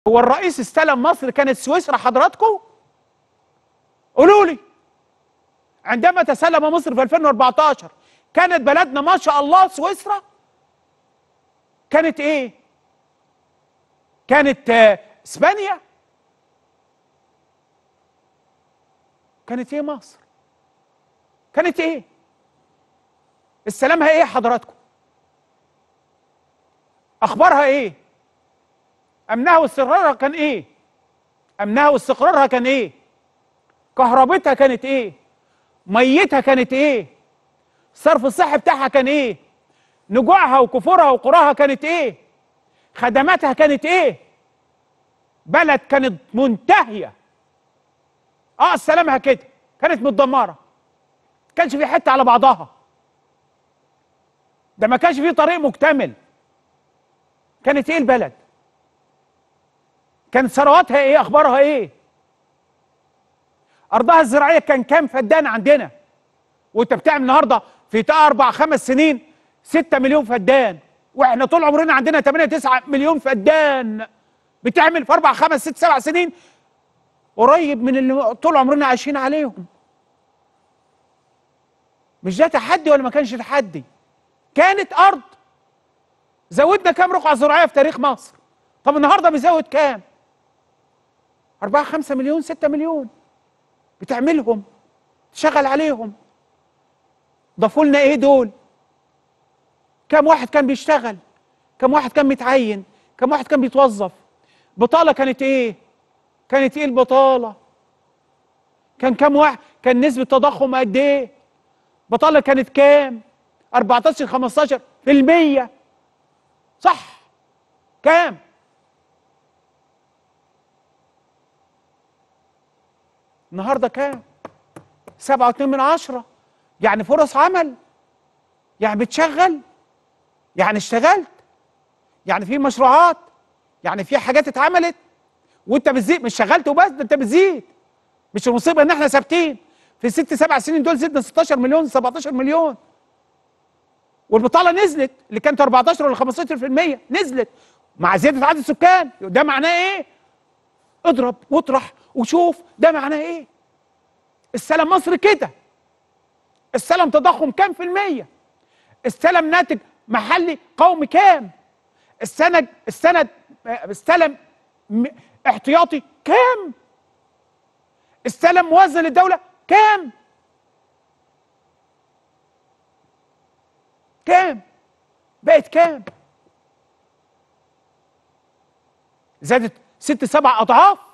هو الرئيس استلم مصر كانت سويسرا حضراتكم قولوا لي عندما تسلم مصر في 2014 كانت بلدنا ما شاء الله سويسرا كانت ايه كانت آه، اسبانيا كانت ايه مصر كانت ايه استلامها ايه حضراتكم اخبارها ايه امنها واستقرارها كان ايه امنها واستقرارها كان ايه كهربتها كانت ايه ميتها كانت ايه الصرف الصحي بتاعها كان ايه نجوعها وكفورها وقراها كانت ايه خدماتها كانت ايه بلد كانت منتهيه اه سلامها كده كانت متدمره كانش في حته على بعضها ده ما كانش في طريق مكتمل كانت ايه البلد كانت ثرواتها ايه اخبارها ايه ارضها الزراعيه كان كام فدان عندنا وانت بتعمل النهارده في تا اربع خمس سنين 6 مليون فدان واحنا طول عمرنا عندنا 8 9 مليون فدان بتعمل في اربع خمس ست سبع سنين قريب من اللي طول عمرنا عايشين عليهم مش ده تحدي ولا ما كانش تحدي كانت ارض زودنا كام رقعه زراعيه في تاريخ مصر طب النهارده بيزود كام 4 5 مليون 6 مليون بتعملهم تشغل عليهم ضافوا لنا ايه دول كم واحد كان بيشتغل كم واحد كان متعين كم واحد كان بيتوظف بطاله كانت ايه كانت ايه البطاله كان كم واحد كان نسبه تضخم قد ايه بطاله كانت كام 14 15 في المية صح كام النهارده كام سبعة واتنين من عشرة يعني فرص عمل يعني بتشغل يعني اشتغلت يعني في مشروعات يعني في حاجات اتعملت وانت بتزيد مش شغلت وبس ده انت بتزيد مش المصيبه ان احنا ثابتين في الست سبع سنين دول زدنا 16 مليون 17 مليون والبطاله نزلت اللي كانت 14 ولا 15% نزلت مع زياده عدد السكان ده معناه ايه؟ اضرب واطرح وشوف ده معناه ايه؟ السلم مصر كده السلم تضخم كام في المية؟ السلم ناتج محلي قومي كام؟ السند السند السلم م- احتياطي كام؟ السلم موازنه للدوله كام؟ كام؟ بقت كام؟ زادت ست سبع اضعاف